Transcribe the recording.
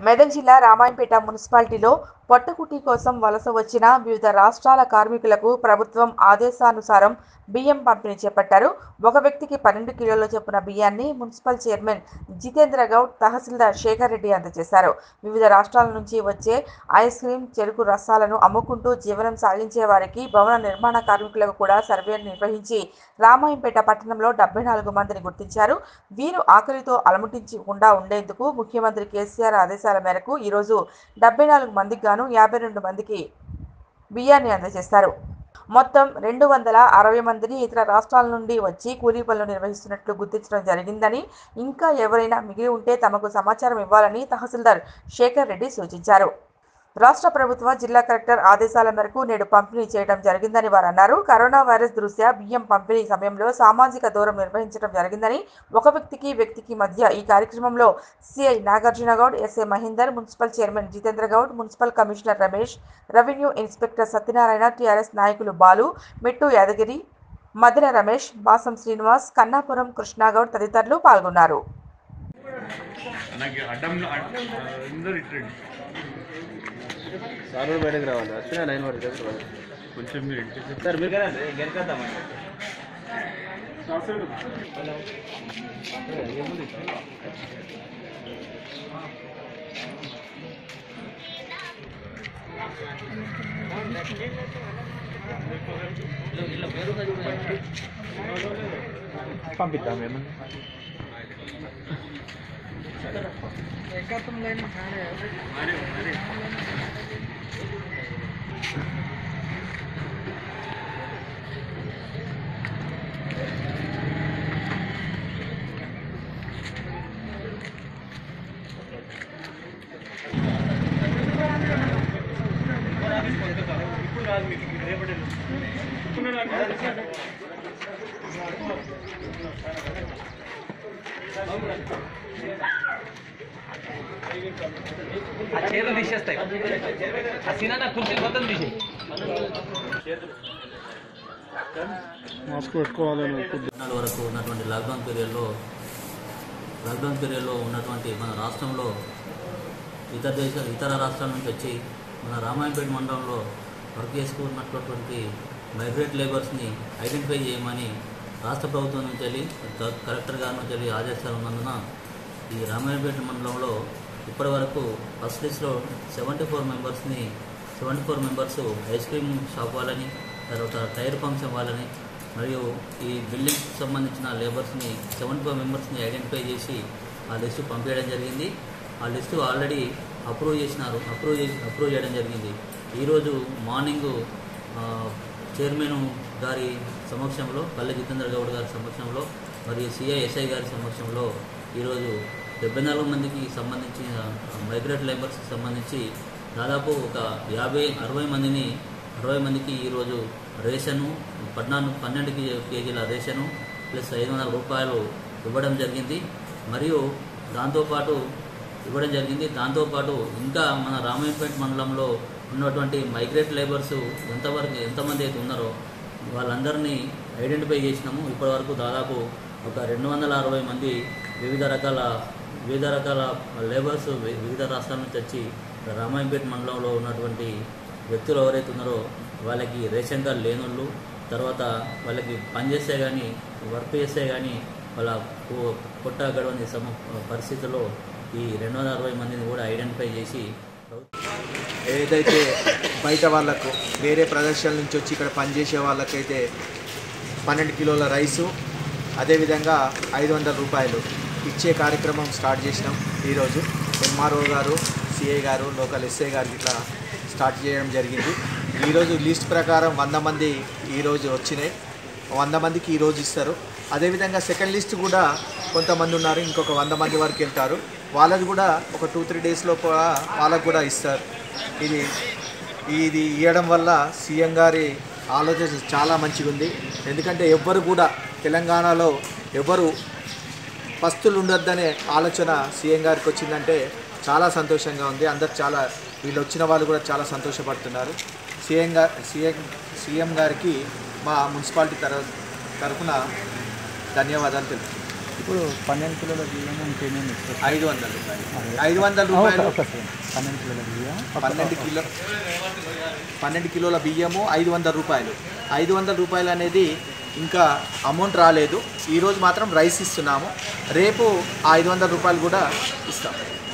మెదక్ జిల్లా రామాయంపేట మున్సిపాలిటీలో పొట్టకుట్టి కోసం వలస వచ్చిన వివిధ రాష్ట్రాల కార్మికులకు ప్రభుత్వం ఆదేశానుసారం బియ్యం పంపిణీ చేపట్టారు ఒక వ్యక్తికి పన్నెండు కిలోల చొప్పున బియ్యాన్ని మున్సిపల్ చైర్మన్ జితేంద్ర గౌడ్ తహసీల్దార్ శేఖర్ రెడ్డి అందజేశారు వివిధ రాష్ట్రాల నుంచి వచ్చే ఐస్ క్రీం చెరుకు రసాలను అమ్ముకుంటూ జీవనం సాగించే వారికి భవన నిర్మాణ కార్మికులకు కూడా సర్వే నిర్వహించి రామాయంపేట పట్టణంలో డెబ్బై నాలుగు మందిని గుర్తించారు వీరు ఆకలితో అలమటించకుండా ఉండేందుకు ముఖ్యమంత్రి కేసీఆర్ ఆదేశాల మేరకు ఈరోజు డెబ్బై నాలుగు మందికి గాను యాభై రెండు మందికి బియ్యాన్ని అందజేస్తారు మొత్తం రెండు వందల అరవై మందిని ఇతర రాష్ట్రాల నుండి వచ్చి కూలీ పనులు నిర్వహిస్తున్నట్లు గుర్తించడం జరిగిందని ఇంకా ఎవరైనా మిగిలి ఉంటే తమకు సమాచారం ఇవ్వాలని తహసీల్దార్ శేఖర్ రెడ్డి సూచించారు రాష్ట్ర ప్రభుత్వ జిల్లా కలెక్టర్ ఆదేశాల మేరకు నేడు పంపిణీ చేయడం జరిగిందని వారు అన్నారు కరోనా వైరస్ దృష్ట్యా బియ్యం పంపిణీ సమయంలో సామాజిక దూరం నిర్వహించడం జరిగిందని ఒక వ్యక్తికి వ్యక్తికి మధ్య ఈ కార్యక్రమంలో CI Nagarjuna Goud SA Mahender municipal chairman Jitendra Goud municipal commissioner Ramesh revenue inspector Satyanarayana TRS నాయకులు బాలు మెట్టు యాదగిరి మదిర రమేష్ బాసం శ్రీనివాస్ కన్నాపురం కృష్ణాగౌడ్ తదితరులు పాల్గొన్నారు నాకు అడ్డంలో అందరూ ఇట్టండి సార్ కూడా బయటకు రావాలి వచ్చినా నైన్ వరకు దగ్గర రావాలి కొంచెం మీరు ఇంటి సార్ మీరు గెలకద్దామండి పంపిద్దాం ఏమన్నా ఆ చీరలు తీసేస్తాయి ఆ సినా కుర్చీలు మొత్తం తీసేయి నాడు వరకు ఉన్నటువంటి లాక్డౌన్ పీరియడ్లో లాక్డౌన్ పీరియడ్లో ఉన్నటువంటి మన రాష్ట్రంలో ఇతర దేశ ఇతర రాష్ట్రాల నుంచి వచ్చి మన రామాయంపేట మండలంలో వర్క్ చేసుకున్నటువంటి మైగ్రేట్ లేబర్స్ని ఐడెంటిఫై చేయమని రాష్ట్ర ప్రభుత్వం నుంచి వెళ్ళి క- కలెక్టర్ గారి నుంచి వెళ్ళి ఆదేశాలు ఉన్నందున ఈ రామాయంపేట మండలంలో ఇప్పటి వరకు ఫస్ట్ లిస్ట్లో సెవెంటీ ఫోర్ మెంబర్స్ని seventy four members ice cream shop వాళ్ళని తర్వాత టైర్ ఫంక్షన్ వాళ్ళని మరియు ఈ బిల్డింగ్కి సంబంధించిన లేబర్స్ని సెవెంటీ ఫోర్ మెంబర్స్ని ఐడెంటిఫై చేసి ఆ లిస్టు పంపించడం జరిగింది ఆ లిస్టు ఆల్రెడీ అప్రూవ్ చేసినారు అప్రూవ్ చేసి అప్రూవ్ చేయడం జరిగింది ఈరోజు మార్నింగ్ చైర్మన్ గారి సమక్షంలో పల్లె జితేంద్ర గౌడ్ గారి సమక్షంలో మరియు సిఐఎస్ఐ గారి సమక్షంలో ఈరోజు డెబ్బై నాలుగు మందికి సంబంధించిన మైగ్రేట్ లేబర్స్కి సంబంధించి దాదాపు ఒక యాభై అరవై మందిని అరవై మందికి ఈరోజు రేషను పద్నాలుగు పన్నెండు కే- కేజీల రేషను ప్లస్ ఐదు వందల రూపాయలు ఇవ్వడం జరిగింది మరియు దాంతోపాటు ఇవ్వడం జరిగింది దాంతోపాటు ఇంకా మన రామాయణపేట మండలంలో ఉన్నటువంటి మైగ్రేట్ లేబర్స్ ఎంతవరకు ఎంతమంది అయితే ఉన్నారో వాళ్ళందరినీ ఐడెంటిఫై చేసినాము ఇప్పటివరకు దాదాపు ఒక రెండు వందల అరవై మంది వివిధ రకాల వివిధ రకాల లేబర్స్ వి- వివిధ రాష్ట్రాల నుంచి వచ్చి రామాయంపేట మండలంలో ఉన్నటువంటి వ్యక్తులు ఎవరైతే ఉన్నారో వాళ్ళకి రేషన్ కార్డు లేనోళ్ళు తర్వాత వాళ్ళకి పని చేస్తే కానీ వర్క్ చేస్తే కానీ వాళ్ళ పు- పుట్ట గడవని సమ పరిస్థితుల్లో ఈ రెండు వందల అరవై మందిని కూడా ఐడెంటిఫై చేసి ఏదైతే బయట వాళ్ళకు వేరే ప్రదేశాల నుంచి వచ్చి ఇక్కడ పనిచేసే వాళ్ళకైతే పన్నెండు కిలోల రైసు అదేవిధంగా ఐదు వందల రూపాయలు ఇచ్చే కార్యక్రమం స్టార్ట్ చేసినాం ఈరోజు ఎంఆర్ఓ గారు సిఐ గారు లోకల్ ఎస్ఐ గారు ఇట్లా స్టార్ట్ చేయడం జరిగింది ఈరోజు లిస్ట్ ప్రకారం వంద మంది ఈరోజు వచ్చినాయి వంద మందికి ఈరోజు ఇస్తారు అదేవిధంగా సెకండ్ లిస్ట్ కూడా కొంతమంది ఉన్నారు ఇంకొక వంద మంది వరకు వెళ్తారు వాళ్ళది కూడా ఒక టూ త్రీ డేస్లో కూడా వాళ్ళకు కూడా ఇస్తారు ఇది ఇది ఇవ్వడం వల్ల సీఎం గారి ఆలోచన చాలా మంచిగా ఉంది ఎందుకంటే ఎవ్వరు కూడా తెలంగాణలో ఎవరు పస్తులు ఉండొద్దనే ఆలోచన సీఎం గారికి వచ్చిందంటే చాలా సంతోషంగా ఉంది అందరు చాలా వీళ్ళు వచ్చిన వాళ్ళు కూడా చాలా సంతోషపడుతున్నారు సీఎం గా సీఎం సీఎం గారికి మా మున్సిపాలిటీ తర తరఫున ధన్యవాదాలు తెలుపు ఇప్పుడు పన్నెండు కిలోల బియ్యం ఇంకేమేమి ఇస్తారు ఐదు వందల రూపాయలు ఐదు వందల రూపాయలు ఒక సెకండ్. పన్నెండు కిలోల బియ్యం పన్నెండు కిలో పన్నెండు కిలోల బియ్యము ఐదు వందల రూపాయలు ఐదు వందల రూపాయలు అనేది ఇంకా అమౌంట్ రాలేదు ఈరోజు మాత్రం రైస్ ఇస్తున్నాము రేపు ఆ ఐదు వందల రూపాయలు కూడా ఇస్తాం